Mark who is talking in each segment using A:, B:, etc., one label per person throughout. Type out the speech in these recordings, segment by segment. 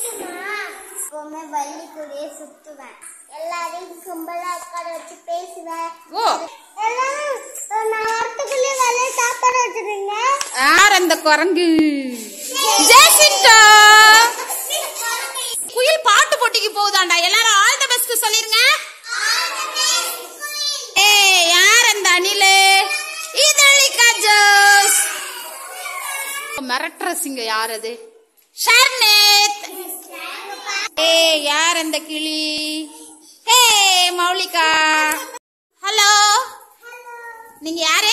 A: எப்பவுமே வள்ளி கூடயே சுத்துவேன் எல்லாரையும் கும்பலா உட்கார வச்சு பேசுவேன்
B: ஓ
A: எல்லாரும் நான் வரத்துக்குள்ளே வேலையை சாப்பாடு வச்சிருங்க
B: யார் அந்த குரங்கு ஜெசிண்டா குயில் பாட்டு போட்டிக்கு போகுதாண்டா எல்லாரும் ஆல் தி பெஸ்ட் சொல்லிருங்க ஏ யார் அந்த அணிலு இதழிக்கா ஜோஸ் மிரட்டுற சிங்க யார் அது ஷர்னேத் ஏ யார் அந்த கிளி ஹே மௌலிகா ஹலோ நீங்க யாரு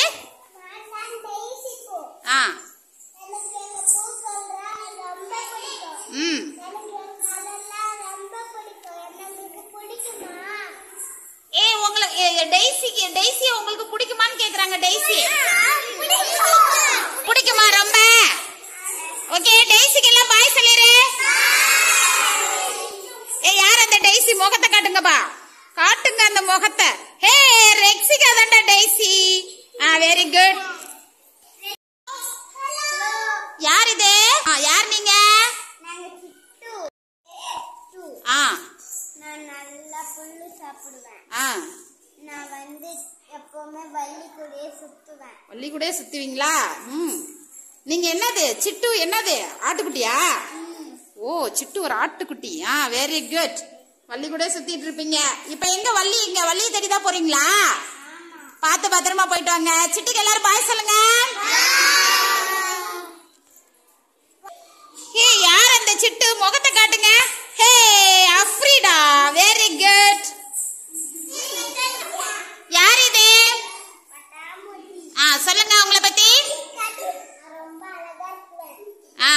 B: ஆ
A: எனக்கு எங்க பூக்கள்லாம் ரொம்ப பிடிக்கும்
B: ம்
A: எனக்கு என் கலர்லாம் ரொம்ப பிடிக்கும் எனக்கு பிடிக்குமா
B: ஏ உங்களுக்கு ஏ, டெய்ஸிக்கு டெய்ஸி உங்களுக்கு பிடிக்குமான்னு கேக்குறாங்க டெய்ஸி பிடிக்குமா ரொம்ப ஓகே டெய்ஸிக்கு எல்லாம் பாய் சொல்லிரு ஏ யார் அந்த டெய்ஸி முகத்தை காட்டுங்கப்பா காட்டுங்க அந்த முகத்தை ஹே ரெக்ஸிகா தான்டா டெய்ஸி ஆ வெரி குட் யார் இது ஆ, யார் நீங்க
A: நாங்க சிட்டு சிட்டு.
B: ஆ
A: நான் நல்லா புல்லு சாப்பிடுவேன்
B: ஆ
A: நான் வந்து எப்பவுமே வள்ளி கூடயே சுத்துவேன்
B: வள்ளி கூட சுத்துவீங்களா ம் நீங்க என்னது சிட்டு என்னது ஆட்டுக்குட்டியா ஓ சிட்டு ஒரு ஆட்டுக்குட்டி ஆ வெரி குட் வள்ளி கூட சுத்திட்டு இருப்பீங்க இப்ப எங்க வள்ளி இங்க வள்ளியை தேடி தான் போறீங்களா பார்த்து பத்திரமா போயிட்டு வாங்க சிட்டுக்கு எல்லாரும் பாய் சொல்லுங்க ஹே யார் அந்த சிட்டு முகத்தை காட்டுங்க ஹே அஃப்ரிடா வெரி குட் யார் இது
A: பட்டாம்பூச்சி
B: ஆ சொல்லுங்க உங்களை பத்தி
A: நான் ரொம்ப அழகா இருக்குவேன்
B: ஆ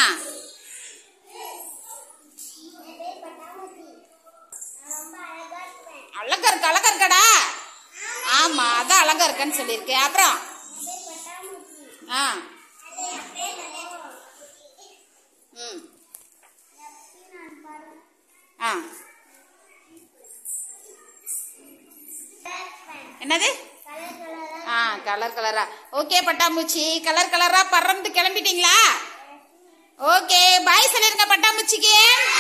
A: என் பேர் பட்டாம்பூச்சி நான் ரொம்ப அழகா இருக்குவேன்
B: அழகா இருக்கு அழகா இருக்கடா ஆமா அதான் அழகா இருக்கேன்னு சொல்லியிருக்கேன் அப்புறம்
A: என் பேர் பட்டாம்பூச்சி
B: ஆ
A: அது என் பேர் நனவு.
B: ம்
A: எப்படி நான் பாருங்க
B: ஆ என்னது
A: கலர் கலரா
B: ஆ கலர் கலரா ஓகே பட்டாம்பூச்சி கலர் கலரா பறந்து கிளம்பிட்டீங்களா ஓகே பாய் சொல்லிருங்க பட்டாம்பூச்சிக்கு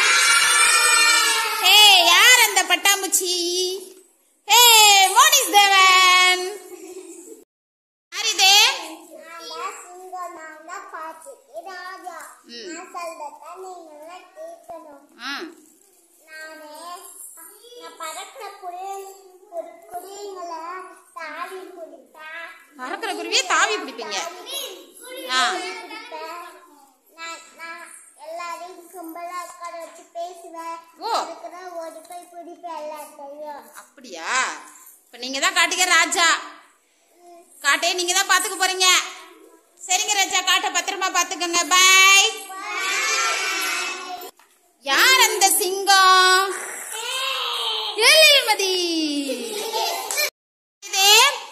B: ஹே யார் அந்த பட்டாம்பூச்சி ஹே மோனிஸ் தேவன் யார் இது
A: நான் சிங்கம் நான் தான் பாத்து ராஜா
B: ம்.
A: நான் சொல்றத நீங்க கேட்கணும்
B: ஆ
A: நானு நான் பறக்கிற குருவி குருவிங்களை தாவி பிடிப்பேன்
B: பறக்கிற குருவியை தாவி பிடிப்பீங்க ஆ.
A: பிடிப்பேன் நான் நான் எல்லாரையும் கும்பலா உட்கார வச்சு பேசுவேன்
B: ஓ.
A: அதுக்குதான் ஓடி போய் பிடிப்பேன் எல்லாத்தையும்
B: அப்படியா இப்ப நீங்க தான் காட்டுங்க ராஜா காட்டையே நீங்க தான் பாத்துக்க போறீங்க சரிங்க ராஜா காட்டை பத்திரமா பாத்துக்கோங்க பாய் யார் அந்த சிங்கம் எழில்மதி இது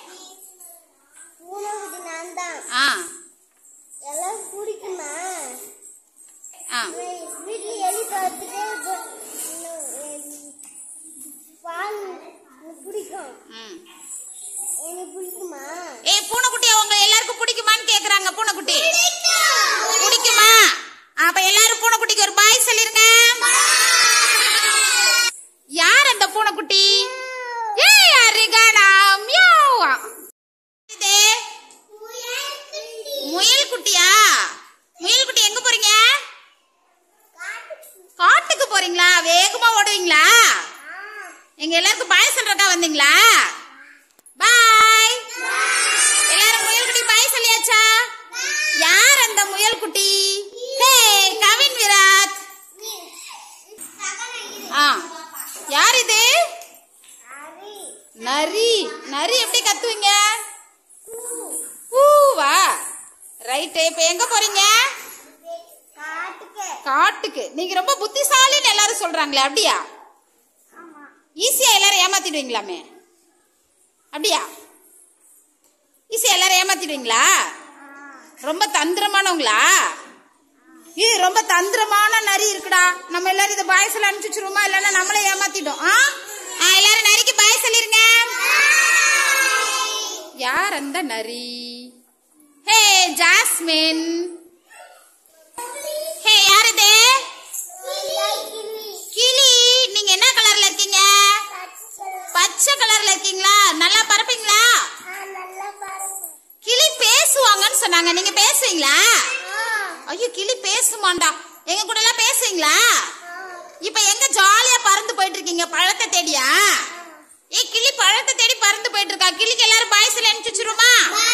A: மூணாவது நான் தான்
B: ஆ
A: எல்லாம் பிடிக்குமா
B: ஆ
A: வீட்டுல எலி பார்த்துட்டு பால் பிடிக்கும்
B: ம்
A: எனக்கு பிடிக்குமா
B: ஏய் பூனைக்குட்டி அவங்க எல்லாருக்கும் பிடிக்குமான்னு கேக்குறாங்க பூனைக்குட்டி பிடிக்குமா அப்ப எல்லாரும் பூனைக்குட்டிக்கு ஒரு பாய் சொல்லிருங்க யார் அந்த பூனைக்குட்டி ஏய் அரிகானா மியாவா இது முயல் குட்டியா முயல் குட்டி எங்க போறீங்க காட்டுக்கு போறீங்களா வேகமா ஓடுவீங்களா எங்க எல்லாருக்கும் பாய் சொல்றக்கா வந்தீங்களா பாய் எல்லாரும் முயல் குட்டி பாய் சொல்லியாச்சா யார் அந்த முயல் குட்டி ஹே கவின் விராட் ஆ யார் இது நரி நரி எப்படி கத்துவீங்க பூவா ரைட்டு இப்ப எங்க போறீங்க
A: காட்டுக்கு
B: காட்டுக்கு நீங்க ரொம்ப புத்திசாலின்னு எல்லாரும் சொல்றாங்களே அப்படியா
A: ஆமா
B: ஈஸியா எல்லாரும் ஏமாத்திடுவீங்களாமே அப்படியா ஈஸியா எல்லாரும் ஏமாத்திடுவீங்களா ரொம்ப தந்திரமானவங்களா இது ரொம்ப தந்திரமான நரி இருக்குடா நம்ம எல்லாரும் இதை பாயசல் அனுப்பிச்சிருவோமா இல்லைன்னா நம்மளே ஏமாத்திட்டோம் ஆ ஆ, எல்லாரும் நரிக்கு பாய் சொல்லிருங்க யார் அந்த நரி ஹே ஜாஸ்மின் ஹே யார் இது
A: Like
B: சொன்னாங்க நீங்க பேசுவீங்களா ஐயோ கிளி பேசுமாண்டா எங்க கூட எல்லாம் பேசுவீங்களா இப்ப எங்க ஜாலியா பறந்து போயிட்டு இருக்கீங்க பழத்தை தேடியா ஏ கிளி பழத்தை தேடி பறந்து போயிட்டு இருக்கா கிளிக்கு எல்லாரும் பாய்ஸ்ல அனுப்பிச்சு வச்சிருமா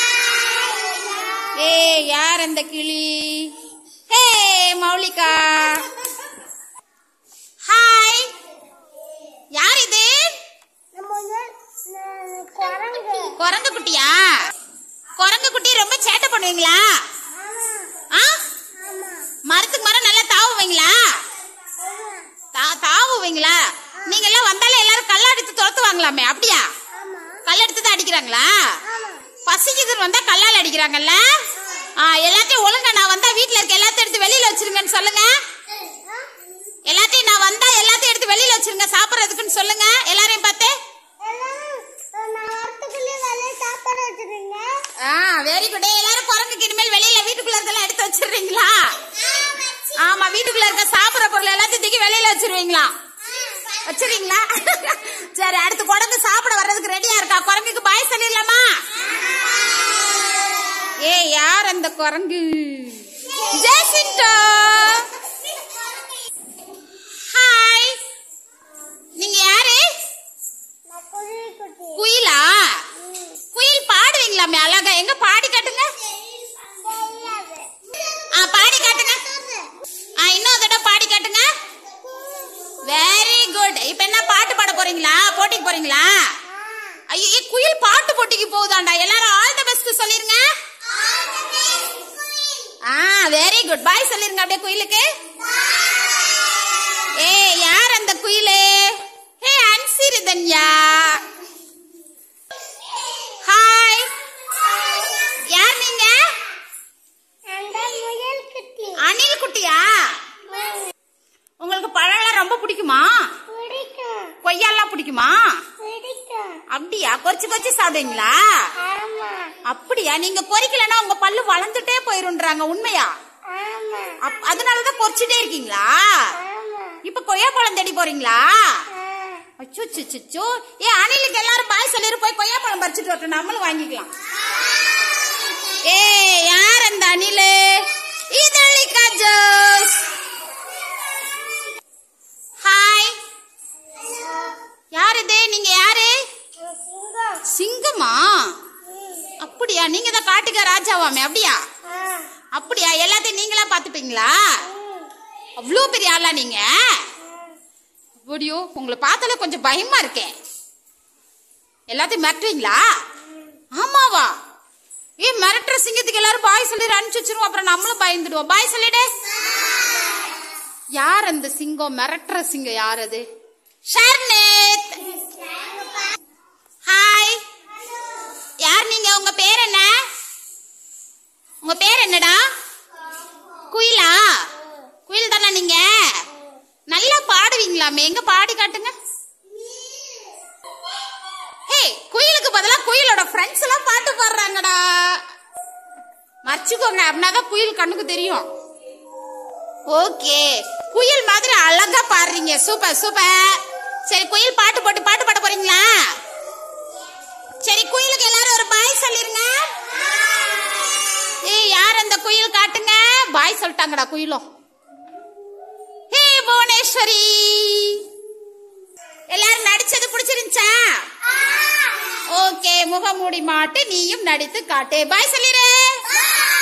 B: ஏ யார் அந்த கிளி ஹே மௌலிகா ஹாய் யார் இது
A: நம்ம வந்து ந- குரங்கு
B: குரங்கு குட்டியா குரங்கு குட்டி ரொம்ப சேட்டை பண்ணுவீங்களா
A: ஆமா
B: ஆ
A: ஆமா
B: மரத்துக்கு மரம் நல்லா தாவுவீங்களா
A: ஆமா
B: தா- தாவுவீங்களா நீங்க எல்லாம் வந்தாலே எல்லாரும் கல்லடித்து துரத்துவாங்களாமே அப்படியா
A: ஆமா
B: கல்லெடுத்து தான் அடிக்கிறாங்களா
A: ஆமா
B: பசிக்குதுன்னு வந்தா கல்லால் அடிக்கிறாங்கல்ல ஆ எல்லாத்தையும் ஒழுங்கா நான் வந்தா வீட்ல இருக்க எல்லாத்தையும் எடுத்து வெளியில வச்சிருங்கன்னு சொல்லுங்க
A: ஆ?
B: எல்லாத்தையும் நான் வந்தா எல்லாத்தையும் எடுத்து வெளியில வச்சிருங்க சாப்பிடுறதுக்குன்னு சொல்லுங்க எல்லாரையும் பார்த்து
A: எல்லாரும் நான் வரத்துக்குள்ளே வேலையை சாப்பாடு வச்சிருங்க
B: ஆ வெரி குட் எல்லாரும் குரங்குக்கு இனிமேல் வெளியில வீட்டுக்குள்ள இருந்தெல்லாம் எடுத்து வச்சிடுறீங்களா ஆமா வீட்டுக்குள்ள இருக்க சாப்பிடுற பொருள் எல்லாத்தையும் தூக்கி வெளியில வச்சிருவீங்களா வச்சிருவீங்களா சரி அடுத்து குரங்கு சாப்பிட வர்றதுக்கு ரெடியா இருக்கா குரங்குக்கு பாய் சொல்லிடலாமா ஏ யார் அந்த குரங்கு ஜெசிண்டோ ஹாய் நீங்க யாரு
A: நான் குருவி குட்டி
B: குயிலா குயில் பாடுவீங்களாமே அழகா எங்க பாடி காட்டுங்க
A: தெரியாது
B: ஆ பாடி காட்டுங்க ஆ இன்னொரு தடவை பாடி காட்டுங்க வெரி குட் இப்ப என்ன பாட்டு பாட போறீங்களா போட்டிக்கு போறீங்களா ஐயோ ஏ, குயில் பாட்டு போட்டிக்கு போகுதாண்டா எல்லாரும் ஆல் தி பெஸ்ட் சொல்லிருங்க ஆ வெரி குட் பாய் சொல்லிருங்க அப்படியே குயிலுக்கு ஏ யார் அந்த குயிலு ஹே அன்சிரிதன்யா ஹாய் யார் நீங்க
A: அந்த முயல் குட்டி
B: அணில் குட்டியா உங்களுக்கு பழம்லாம் ரொம்ப பிடிக்குமா
A: பிடிக்கும்
B: கொய்யாலாம் பிடிக்குமா
A: பிடிக்கும்
B: அப்படியா கொறிச்சு கொறிச்சு சாப்பிடுவீங்களா
A: ஆமா
B: அப்படியா நீங்க கொறிக்கலன்னா உங்க பல்லு வளர்ந்துட்டே போயிருன்றாங்க உண்மையா
A: ஆமா
B: அப்- அதனாலதான் கொறிச்சுட்டே இருக்கீங்களா
A: ஆமா
B: இப்ப கொய்யா பழம் தேடி போறீங்களா
A: ஆ.
B: அச்சோ சிச்சோ ஏ அணிலுக்கு எல்லாரும் பாய் சொல்லிரு போய் கொய்யா பழம் பறிச்சுட்டு வரட்டும் நம்மளும் வாங்கிக்கலாம் ஏ யார் அந்த அணிலு இதழிக்கா ஜோஸ் ஹாய் யார் இது நீங்க யாரு
A: சிங்கம்
B: சிங்கமா
A: ம்.
B: அப்படியா நீங்க தான் காட்டுக்க ராஜாவாமே அப்படியா
A: ஆ.
B: அப்படியா எல்லாத்தையும் நீங்களா பாத்துப்பீங்களா
A: ம்.
B: அவ்வளோ பெரிய ஆளா நீங்க அப்படியோ உங்களை பார்த்தாலே கொஞ்சம் பயமா இருக்கேன் எல்லாத்தையும் மிரட்டுவீங்களா ஆமாவா ஏ மிரட்டுற சிங்கத்துக்கு எல்லாரும் பாய் சொல்லிடு அனுப்பிச்சு வச்சிருவோம் அப்புறம் நம்மளும் பயந்துடுவோம் பாய் சொல்லிடு யார் அந்த சிங்கம் மிரட்டுற சிங்கம் யார் அது ஷர்னேத் ஹாய் யார் நீங்க உங்க பேர் என்ன உங்க பேர் என்னடா குயிலா குயில் தானே நீங்க நல்லா பாடுவீங்களாமே எங்க பாடி காட்டுங்க ஹே குயிலுக்கு பதிலா குயிலோட ஃப்ரெண்ட்ஸ் எல்லாம் பாட்டு பாடுறாங்கடா மறைச்சுக்கோங்க அப்படின்னாதான் குயில் கண்ணுக்கு தெரியும் ஓகே குயில் மாதிரி அழகா பாடுறீங்க சூப்பர் சூப்பர் சரி குயில் பாட்டு போட்டு பாட்டு பாட போறீங்களா சரி குயிலுக்கு எல்லாரும் ஒரு பாய் சொல்லிருங்க ஏய் யார் அந்த குயில் காட்டுங்க பாய் சொல்லிட்டாங்கடா குயிலும் ஹே புவனேஸ்வரி எல்லாரும் நடிச்சது பிடிச்சிருந்துச்சா ஓகே முகமூடி மாட்டு நீயும் நடித்து காட்டு பாய் சொல்லிரு